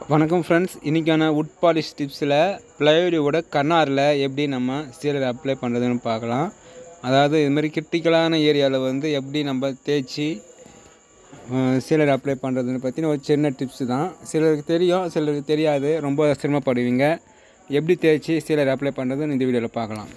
வணக்கம் ஃப்ரெண்ட்ஸ் இன்றைக்கான உட் பாலிஷ் டிப்ஸில் ப்ளைவுடோட கண்ணாரில் எப்படி நம்ம சீலர் அப்ளை பண்ணுறதுன்னு பார்க்கலாம் அதாவது இது மாதிரி கிரிட்டிக்கலான ஏரியாவில் வந்து எப்படி நம்ம தேய்ச்சி சீலர் அப்ளை பண்ணுறதுன்னு பற்றின ஒரு சின்ன டிப்ஸு தான் சிலருக்கு தெரியும் சிலருக்கு தெரியாது ரொம்ப சிரமப்படுவீங்க எப்படி தேய்ச்சி சீலர் அப்ளை பண்ணுறதுன்னு இந்த வீடியோவில் பார்க்கலாம்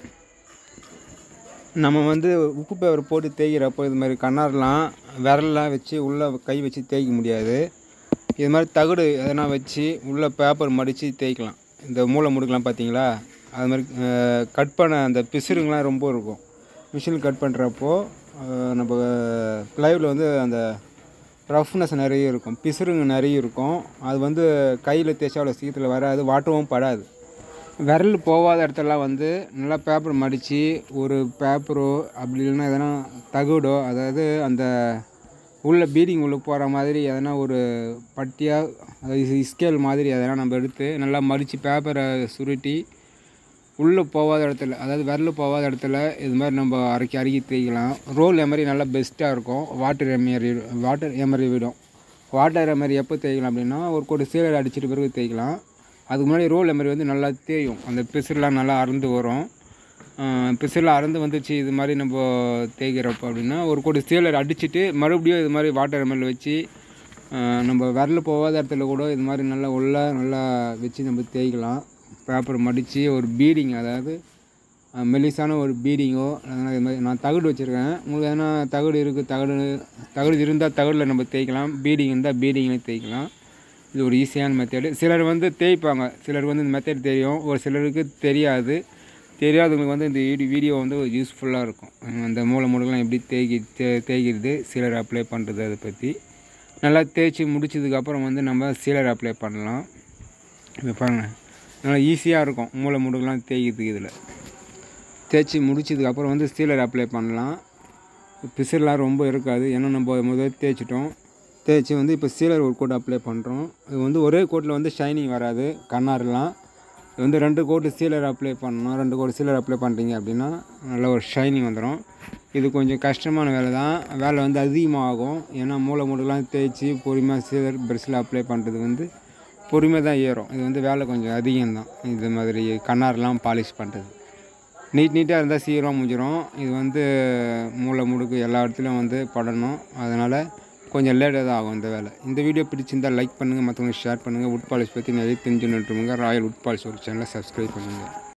நம்ம வந்து உப்பு பேப்பர் போட்டு தேய்க்கிறப்போ இது மாதிரி கண்ணாரெலாம் விரல்லாம் வச்சு உள்ளே கை வச்சு தேய்க்க முடியாது இது மாதிரி தகடு எதனா வச்சு உள்ளே பேப்பர் மடித்து தேய்க்கலாம் இந்த மூளை முடுக்கலாம் பார்த்தீங்களா அது மாதிரி கட் பண்ண அந்த பிசுறுங்களாம் ரொம்ப இருக்கும் மிஷின் கட் பண்ணுறப்போ நம்ம ப்ளைவில் வந்து அந்த ரஃப்னஸ் நிறைய இருக்கும் பிசுறுங்க நிறைய இருக்கும் அது வந்து கையில் தேய்ச்சா அவ்வளோ சீக்கிரத்தில் வராது வாட்டவும் படாது விரல் போகாத இடத்துலலாம் வந்து நல்லா பேப்பர் மடித்து ஒரு பேப்பரோ அப்படி இல்லைன்னா எதனா தகடோ அதாவது அந்த உள்ள பீடிங் உள்ள போகிற மாதிரி எதனா ஒரு பட்டியாக அதாவது ஸ்கேல் மாதிரி எதனா நம்ம எடுத்து நல்லா மடித்து பேப்பரை சுருட்டி உள்ளே போகாத இடத்துல அதாவது விரல் போகாத இடத்துல இது மாதிரி நம்ம அரைக்கி அரைக்கி தேய்க்கலாம் ரோல் எமரி நல்லா பெஸ்ட்டாக இருக்கும் வாட்டர் எமரி வாட்டர் எமரி விடும் வாட்டர் எமரி எப்போ தேய்க்கலாம் அப்படின்னா ஒரு கோடி சீலர் அடிச்சிட்டு பிறகு தேய்க்கலாம் அதுக்கு முன்னாடி ரோல் எமரி வந்து நல்லா தேயும் அந்த பிசுலாம் நல்லா அறந்து வரும் பிசுலாம் அறந்து வந்துச்சு இது மாதிரி நம்ம தேய்க்கிறப்போ அப்படின்னா ஒரு கோடி சீலர் அடிச்சுட்டு மறுபடியும் இது மாதிரி வாட்டர் எமரில் வச்சு நம்ம விரல் போகாத இடத்துல கூட இது மாதிரி நல்லா உள்ள நல்லா வச்சு நம்ம தேய்க்கலாம் பேப்பர் மடித்து ஒரு பீடிங் அதாவது மெலிசான ஒரு பீடிங்கோ அதனால் இது மாதிரி நான் தகடு வச்சுருக்கேன் உங்களுக்கு எதனா தகடு இருக்குது தகடு தகடு இருந்தால் தகடில் நம்ம தேய்க்கலாம் பீடிங் இருந்தால் பீடிங்கில் தேய்க்கலாம் இது ஒரு ஈஸியான மெத்தேடு சிலர் வந்து தேய்ப்பாங்க சிலர் வந்து இந்த மெத்தட் தெரியும் ஒரு சிலருக்கு தெரியாது தெரியாதவங்களுக்கு வந்து இந்த வீடியோ வீடியோ வந்து யூஸ்ஃபுல்லாக இருக்கும் அந்த மூளை மூளைலாம் எப்படி தேய்க்கி தே தேய்க்கிறது சீலர் அப்ளை பண்ணுறது அதை பற்றி நல்லா தேய்ச்சி முடிச்சதுக்கப்புறம் வந்து நம்ம சீலர் அப்ளை பண்ணலாம் இப்போ பாருங்கள் நல்லா ஈஸியாக இருக்கும் மூளை முடுக்கெலாம் தேய்க்கிறதுக்கு இதில் தேய்ச்சி முடிச்சதுக்கப்புறம் வந்து சீலர் அப்ளை பண்ணலாம் பிசுலாம் ரொம்ப இருக்காது ஏன்னா நம்ம முதல்ல தேய்ச்சிட்டோம் தேய்ச்சி வந்து இப்போ சீலர் ஒரு கோட் அப்ளை பண்ணுறோம் இது வந்து ஒரே கோட்டில் வந்து ஷைனிங் வராது கண்ணாரெலாம் இது வந்து ரெண்டு கோட்டு சீலர் அப்ளை பண்ணணும் ரெண்டு கோட்டு சீலர் அப்ளை பண்ணுறீங்க அப்படின்னா நல்ல ஒரு ஷைனிங் வந்துடும் இது கொஞ்சம் கஷ்டமான வேலை தான் வேலை வந்து அதிகமாகும் ஏன்னா மூளை மூடெலாம் தேய்ச்சி பொறுமையாக சீலர் ப்ரெஷ்ஷில் அப்ளை பண்ணுறது வந்து பொறுமையாக தான் ஏறும் இது வந்து வேலை கொஞ்சம் அதிகம்தான் இது மாதிரி கண்ணாரெலாம் பாலிஷ் பண்ணுறது நீட் நீட்டாக இருந்தால் சீக்கிரம் முடிஞ்சிடும் இது வந்து மூளை முடுக்கு எல்லா இடத்துலையும் வந்து படணும் அதனால் கொஞ்சம் லேட்டாக தான் ஆகும் இந்த வேலை இந்த வீடியோ பிடிச்சிருந்தால் லைக் பண்ணுங்கள் மற்றவங்களுக்கு ஷேர் பண்ணுங்கள் உட் பாலிஷ் பற்றி நிறைய தெரிஞ்சுன்னுட்டுருங்க ராயல் உட் பாலிஷ் ஒரு சேனலை சப்ஸ்கிரைப் பண்ணுங்கள்